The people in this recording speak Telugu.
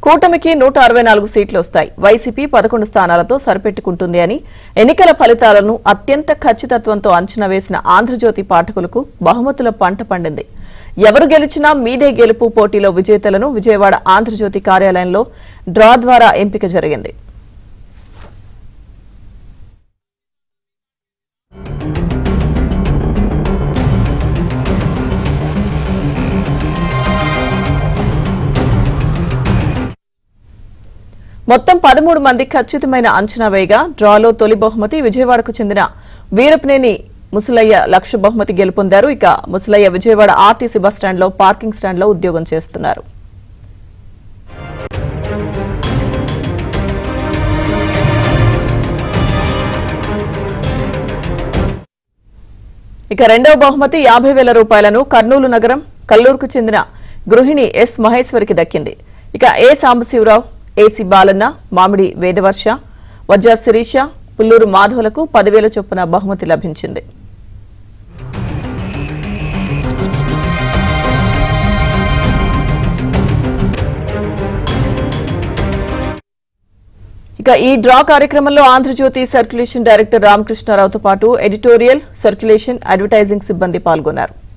కూటమికి నూట అరవై నాలుగు సీట్లు వస్తాయి వైసీపీ పదకొండు స్థానాలతో సరిపెట్టుకుంటుంది అని ఎన్నికల ఫలితాలను అత్యంత ఖచ్చితత్వంతో అంచనా వేసిన ఆంధ్రజ్యోతి పాఠకులకు బహుమతుల పంట పండింది ఎవరు గెలిచినా మీదే గెలుపు పోటీలో విజేతలను విజయవాడ ఆంధ్రజ్యోతి కార్యాలయంలో డ్రా ద్వారా ఎంపిక జరిగింది మొత్తం పదమూడు మంది ఖచ్చితమైన అంచనా వేయగా డ్రాలో తొలి బహుమతి విజయవాడకు చెందిన వీరపనేని ముసలయ్య లక్ష బహుమతి గెలుపొందారు ఇక ముసలయ్య విజయవాడ ఆర్టీసీ బస్టాండ్లో పార్కింగ్ స్టాండ్లో ఉద్యోగం చేస్తున్నారు ఇక రెండవ బహుమతి యాభై వేల రూపాయలను కర్నూలు నగరం కల్లూరుకు చెందిన గృహిణి ఎస్ మహేశ్వరికి దక్కింది ఇక ఏ సాంబశివరావు ఏసీ బాలన్న మామిడి వేదవర్ష వజ్జా శిరీష పుల్లూరు మాధవులకు పదివేల చొప్పున బహుమతి లభించింది ఇక ఈ డ్రా కార్యక్రమంలో ఆంధ్రజ్యోతి సర్క్యులేషన్ డైరెక్టర్ రామకృష్ణారావుతో పాటు ఎడిటోరియల్ సర్క్యులేషన్ అడ్వర్టైజింగ్ సిబ్బంది పాల్గొన్నారు